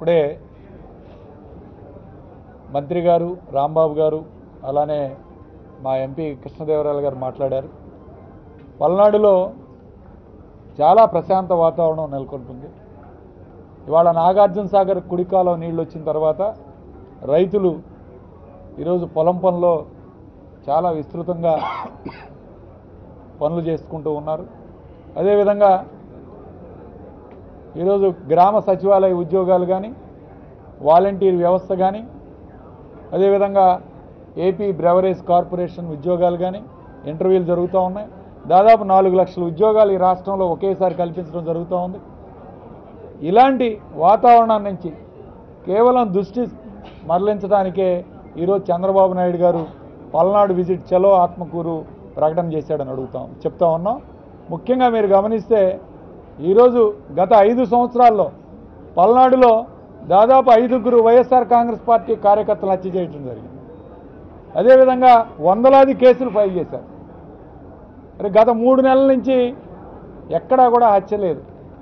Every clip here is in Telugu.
ఇప్పుడే మంత్రి గారు రాంబాబు గారు అలానే మా ఎంపీ కృష్ణదేవరాయలు గారు మాట్లాడారు పల్నాడులో చాలా ప్రశాంత వాతావరణం నెలకొంటుంది ఇవాళ నాగార్జున సాగర్ కుడికాలో నీళ్ళు వచ్చిన తర్వాత రైతులు ఈరోజు పొలం పనిలో చాలా విస్తృతంగా పనులు చేసుకుంటూ ఉన్నారు అదేవిధంగా ఈరోజు గ్రామ సచివాలయ ఉద్యోగాలు కానీ వాలంటీర్ వ్యవస్థ కానీ అదేవిధంగా ఏపీ బ్రెవరేజ్ కార్పొరేషన్ ఉద్యోగాలు కానీ ఇంటర్వ్యూలు జరుగుతూ ఉన్నాయి దాదాపు నాలుగు లక్షల ఉద్యోగాలు ఈ రాష్ట్రంలో ఒకేసారి కల్పించడం జరుగుతూ ఉంది ఇలాంటి వాతావరణం నుంచి కేవలం దృష్టి మరలించడానికే ఈరోజు చంద్రబాబు నాయుడు గారు పల్నాడు విజిట్ చలో ఆత్మకూరు ప్రకటన చేశాడని అడుగుతాం చెప్తా ఉన్నాం ముఖ్యంగా మీరు గమనిస్తే ఈరోజు గత ఐదు సంవత్సరాల్లో పల్నాడులో దాదాపు ఐదుగురు వైఎస్ఆర్ కాంగ్రెస్ పార్టీ కార్యకర్తలు హత్య చేయడం జరిగింది అదేవిధంగా వందలాది కేసులు ఫైల్ చేశారు మరి గత మూడు నెలల నుంచి ఎక్కడా కూడా హత్య లేదు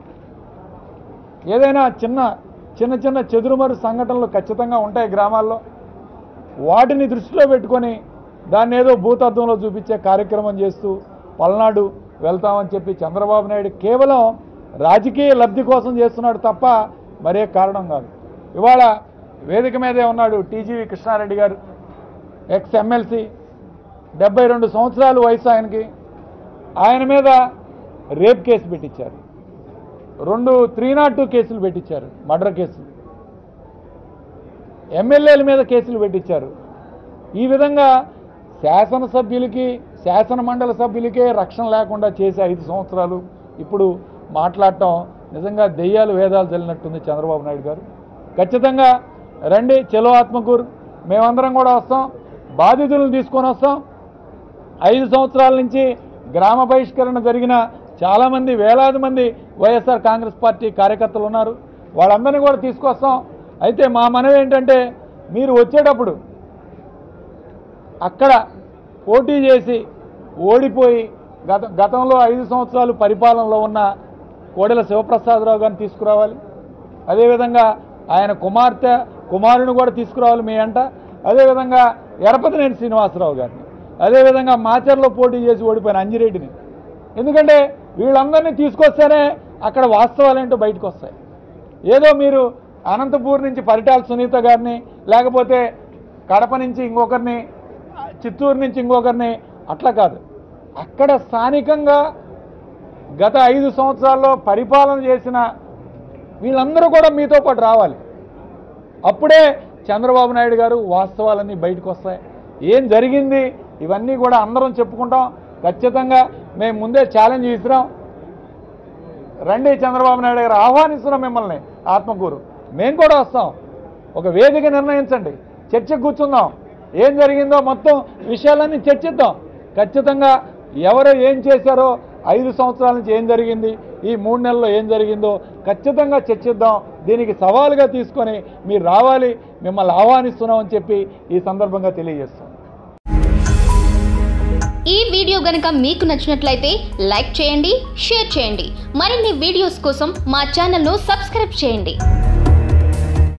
ఏదైనా చిన్న చిన్న చిన్న చెదురుమరు సంఘటనలు ఖచ్చితంగా ఉంటాయి గ్రామాల్లో వాటిని దృష్టిలో పెట్టుకొని దాన్ని ఏదో భూతత్వంలో చూపించే కార్యక్రమం చేస్తూ పల్నాడు వెళ్తామని చెప్పి చంద్రబాబు నాయుడు కేవలం రాజకీయ లబ్ధి కోసం చేస్తున్నాడు తప్ప మరే కారణం కాదు ఇవాళ వేదిక మీదే ఉన్నాడు టీజీవీ కృష్ణారెడ్డి గారు ఎక్స్ ఎమ్మెల్సీ డెబ్బై రెండు సంవత్సరాలు వయసు ఆయనకి ఆయన మీద రేప్ కేసు పెట్టించారు రెండు త్రీ నాట్ టూ కేసులు పెట్టించారు మర్డర్ కేసులు ఎమ్మెల్యేల మీద కేసులు పెట్టించారు ఈ విధంగా శాసనసభ్యులకి శాసన మండలి సభ్యులకే రక్షణ లేకుండా చేసే ఐదు సంవత్సరాలు ఇప్పుడు మాట్లాడటం నిజంగా దెయ్యాలు వేదాలు చల్లినట్టుంది చంద్రబాబు నాయుడు గారు ఖచ్చితంగా రండి చెలో ఆత్మకూరు మేమందరం కూడా వస్తాం బాధితులను తీసుకొని వస్తాం ఐదు సంవత్సరాల నుంచి గ్రామ బహిష్కరణ జరిగిన చాలామంది వేలాది మంది వైఎస్ఆర్ కాంగ్రెస్ పార్టీ కార్యకర్తలు ఉన్నారు వాళ్ళందరినీ కూడా తీసుకొస్తాం అయితే మా మనవి ఏంటంటే మీరు వచ్చేటప్పుడు అక్కడ పోటీ చేసి ఓడిపోయి గత గతంలో ఐదు సంవత్సరాలు పరిపాలనలో ఉన్న కోడెల శివప్రసాదరావు గారిని తీసుకురావాలి అదేవిధంగా ఆయన కుమార్తె కుమారుని కూడా తీసుకురావాలి మీ అంట అదేవిధంగా ఎరపతినేని శ్రీనివాసరావు గారిని అదేవిధంగా మాచర్లో పోటీ చేసి ఓడిపోయిన అంజిరెడ్డిని ఎందుకంటే వీళ్ళందరినీ తీసుకొస్తేనే అక్కడ వాస్తవాలు ఏంటో బయటకు వస్తాయి ఏదో మీరు అనంతపూర్ నుంచి పరిటాల సునీత గారిని లేకపోతే కడప నుంచి ఇంకొకరిని చిత్తూరు నుంచి ఇంకొకరిని అట్లా కాదు అక్కడ స్థానికంగా గత ఐదు సంవత్సరాల్లో పరిపాలన చేసిన వీళ్ళందరూ కూడా మీతో పాటు రావాలి అప్పుడే చంద్రబాబు నాయుడు గారు వాస్తవాలన్నీ బయటకు వస్తాయి ఏం జరిగింది ఇవన్నీ కూడా అందరం చెప్పుకుంటాం ఖచ్చితంగా మేము ముందే ఛాలెంజ్ ఇస్తున్నాం రండి చంద్రబాబు నాయుడు గారు ఆహ్వానిస్తున్నాం మిమ్మల్ని ఆత్మకూరు మేము కూడా వస్తాం ఒక వేదిక నిర్ణయించండి చర్చకు కూర్చుందాం ఏం జరిగిందో మొత్తం విషయాలన్నీ చర్చిద్దాం ఖచ్చితంగా ఎవరు ఏం చేశారో ఐదు సంవత్సరాల నుంచి ఏం జరిగింది ఈ మూడు నెలల్లో ఏం జరిగిందో ఖచ్చితంగా చర్చిద్దాం దీనికి సవాలుగా తీసుకొని మీరు రావాలి మిమ్మల్ని ఆహ్వానిస్తున్నామని చెప్పి ఈ సందర్భంగా తెలియజేస్తాం ఈ వీడియో గనక మీకు నచ్చినట్లయితే లైక్ చేయండి షేర్ చేయండి మరిన్ని వీడియోస్ కోసం మా ఛానల్ను సబ్స్క్రైబ్ చేయండి